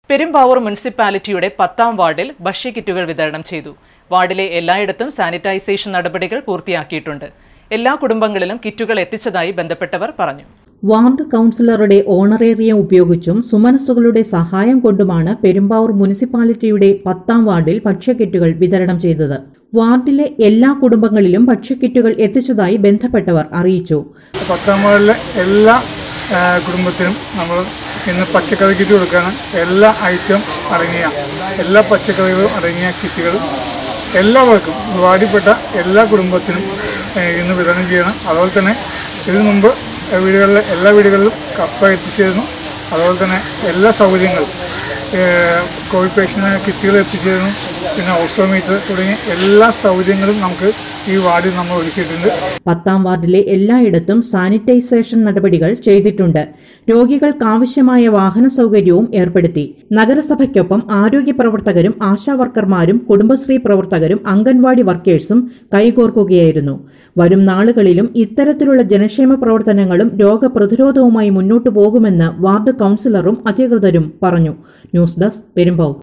പെരുമ്പാവൂർ മുനിസിപ്പാലിറ്റിയുടെ പത്താം വാർഡിൽ ഭക്ഷ്യക്കിറ്റുകൾ വിതരണം ചെയ്തു വാർഡിലെ എല്ലായിടത്തും സാനിറ്റൈസേഷൻ നടപടികൾ പൂർത്തിയാക്കിയിട്ടുണ്ട് എല്ലാ കുടുംബങ്ങളിലും കിറ്റുകൾ എത്തിച്ചതായി ബന്ധപ്പെട്ടവർ പറഞ്ഞു വാർഡ് കൌൺസിലറുടെ ഓണറേറിയം ഉപയോഗിച്ചും സുമനസ്സുകളുടെ സഹായം കൊണ്ടുമാണ് പെരുമ്പാവൂർ മുനിസിപ്പാലിറ്റിയുടെ പത്താം വാർഡിൽ ഭക്ഷ്യക്കിറ്റുകൾ വിതരണം ചെയ്തത് വാർഡിലെ എല്ലാ കുടുംബങ്ങളിലും ഭക്ഷ്യക്കിറ്റുകൾ എത്തിച്ചതായി ബന്ധപ്പെട്ടവർ അറിയിച്ചു പത്താം വാർഡിലെ എല്ലാ ആ, കുടുംബത്തിനും നമ്മൾ ഇന്ന് പച്ചക്കറി കിറ്റ് കൊടുക്കുകയാണ് എല്ലാ ഐറ്റം അടങ്ങിയ എല്ലാ പച്ചക്കറികളും അടങ്ങിയ കിറ്റുകൾ എല്ലാവർക്കും വാർഡിൽപ്പെട്ട എല്ലാ കുടുംബത്തിനും ആ, ഇന്ന് വിതരണം ചെയ്യണം അതുപോലെ തന്നെ ഇതിനു മുമ്പ് വീടുകളിലെ എല്ലാ വീടുകളിലും കപ്പ എത്തിച്ചിരുന്നു അതുപോലെ തന്നെ എല്ലാ സൗകര്യങ്ങളും ഏഹ് കോവിഡ് പേഷ്യന് കിറ്റുകൾ എത്തിച്ചിരുന്നു പിന്നെ ഓക്സോമീറ്റർ തുടങ്ങിയ എല്ലാ സൗകര്യങ്ങളും നമുക്ക് ഈ വാർഡിൽ നമ്മൾ ഒരുക്കിയിട്ടുണ്ട് പത്താം വാർഡിലെ എല്ലായിടത്തും സാനിറ്റൈസേഷൻ നടപടികൾ ചെയ്തിട്ടുണ്ട് രോഗികൾക്കാവശ്യമായ വാഹന സൗകര്യവും ഏർപ്പെടുത്തി നഗരസഭയ്ക്കൊപ്പം ആരോഗ്യ പ്രവർത്തകരും ആശാവർക്കർമാരും കുടുംബശ്രീ പ്രവർത്തകരും അംഗൻവാടി വർക്കേഴ്സും കൈകോർക്കുകയായിരുന്നു വരും നാളുകളിലും ഇത്തരത്തിലുള്ള ജനക്ഷേമ പ്രവർത്തനങ്ങളും രോഗപ്രതിരോധവുമായി മുന്നോട്ടു പോകുമെന്ന് വാർഡ് കൌൺസിലറും അധികൃതരും പറഞ്ഞു ന്യൂസ് ഡെസ്ക് പെരുമ്പാവൂർ